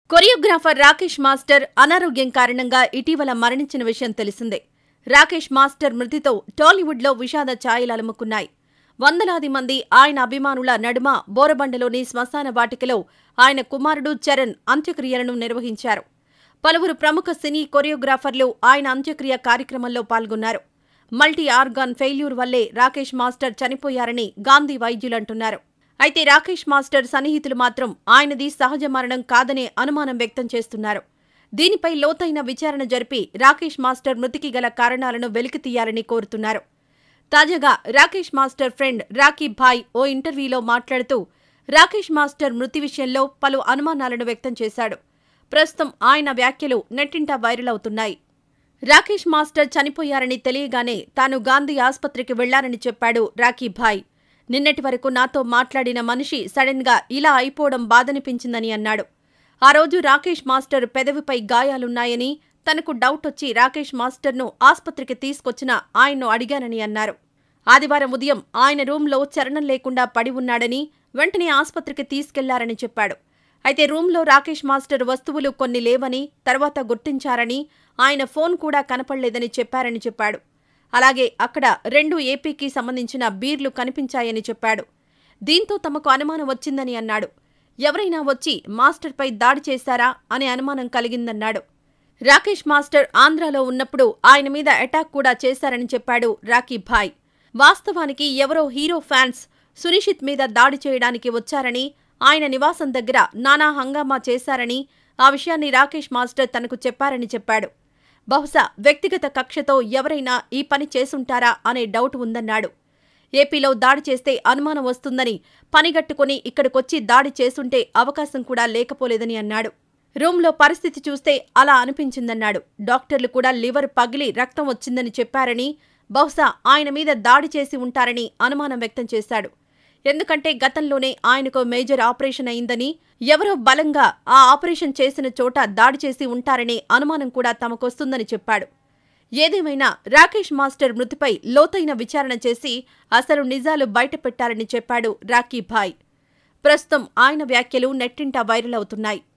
choreographer Rakesh master అనారోగ్యం కారణంగా ఇటీవల మరణించిన విషయం తెలిసిందే రాకేష్ మాస్టర్ మృతితో టాలీవుడ్లో విషాద ఛాయలు అలుముకున్నాయి వందలాది మంది ఆయన అభిమానుల నడుమ బోరబండలోని శ్మశాన వాటికలో ఆయన కుమారుడు చరణ్ అంత్యక్రియలను నిర్వహించారు పలువురు ప్రముఖ సినీ కొరియోగ్రాఫర్లు ఆయన అంత్యక్రియ కార్యక్రమంలో పాల్గొన్నారు మల్టీ ఆర్గాన్ ఫెయిల్యూర్ వల్లే రాకేష్ మాస్టర్ చనిపోయారని గాంధీ వైద్యులంటున్నారు అయితే రాకేష్ మాస్టర్ సన్నిహితులు మాత్రం ఆయనది సహజ మరణం కాదనే అనుమానం వ్యక్తం చేస్తున్నారు దీనిపై లోతైన విచారణ జరిపి రాకేష్ మాస్టర్ మృతికి గల కారణాలను వెలికితీయాలని కోరుతున్నారు తాజాగా రాకేష్ మాస్టర్ ఫ్రెండ్ రాకీ భాయ్ ఓ ఇంటర్వ్యూలో మాట్లాడుతూ రాకేష్ మాస్టర్ మృతి విషయంలో పలు అనుమానాలను వ్యక్తం చేశాడు ప్రస్తుతం ఆయన వ్యాఖ్యలు నెట్టింట వైరల్ అవుతున్నాయి రాకేష్ మాస్టర్ చనిపోయారని తెలియగానే తాను గాంధీ ఆస్పత్రికి వెళ్లారని చెప్పాడు రాకీ భాయ్ నిన్నటి వరకు నాతో మాట్లాడిన మనిషి సడన్ గా ఇలా అయిపోవడం బాధనిపించిందని అన్నాడు ఆ రోజు రాకేష్ మాస్టర్ పెదవిపై గాయాలున్నాయని తనకు డౌట్ వచ్చి రాకేష్ మాస్టర్ను ఆస్పత్రికి తీసుకొచ్చిన ఆయన్ను అడిగానని అన్నారు ఆదివారం ఉదయం ఆయన రూంలో చరణం లేకుండా పడి ఉన్నాడని వెంటనే ఆస్పత్రికి తీసుకెళ్లారని చెప్పాడు అయితే రూంలో రాకేష్ మాస్టర్ వస్తువులు కొన్ని లేవని తర్వాత గుర్తించారని ఆయన ఫోన్ కూడా కనపడలేదని చెప్పారని చెప్పాడు అలాగే అక్కడ రెండు ఏపీకి సంబంధించిన బీర్లు కనిపించాయని చెప్పాడు దీంతో తమకు అనుమానం వచ్చిందని అన్నాడు ఎవరైనా వచ్చి మాస్టర్పై దాడి చేశారా అనే అనుమానం కలిగిందన్నాడు రాకేష్ మాస్టర్ ఆంధ్రాలో ఉన్నప్పుడు ఆయన మీద అటాక్ కూడా చేశారని చెప్పాడు రాకీ భాయ్ వాస్తవానికి ఎవరో హీరో ఫ్యాన్స్ సునిషిత్ మీద దాడి చేయడానికి వచ్చారని ఆయన నివాసం దగ్గర నానా హంగామా చేశారని ఆ విషయాన్ని రాకేష్ మాస్టర్ తనకు చెప్పారని చెప్పాడు బహుశా వ్యక్తిగత కక్షతో ఎవరైనా ఈ పని చేసుంటారా అనే డౌట్ ఉందన్నాడు ఏపీలో దాడి చేస్తే అనుమానం వస్తుందని పనిగట్టుకుని ఇక్కడికొచ్చి దాడి చేసుంటే అవకాశం కూడా లేకపోలేదని అన్నాడు రూంలో పరిస్థితి చూస్తే అలా అనిపించిందన్నాడు డాక్టర్లు కూడా లివర్ పగిలి రక్తం వచ్చిందని చెప్పారని బహుశా ఆయన మీద దాడి చేసి ఉంటారని అనుమానం వ్యక్తం చేశాడు ఎందుకంటే గతంలోనే ఆయనకు మేజర్ ఆపరేషన్ అయిందని ఎవరో బలంగా ఆ ఆపరేషన్ చేసిన చోట దాడి చేసి ఉంటారనే అనుమానం కూడా తమకొస్తుందని చెప్పాడు ఏదేమైనా రాకేష్ మాస్టర్ మృతిపై లోతైన విచారణ చేసి అసలు నిజాలు బయటపెట్టారని చెప్పాడు రాకీ భాయ్ ప్రస్తుతం ఆయన వ్యాఖ్యలు నెట్టింట వైరల్ అవుతున్నాయి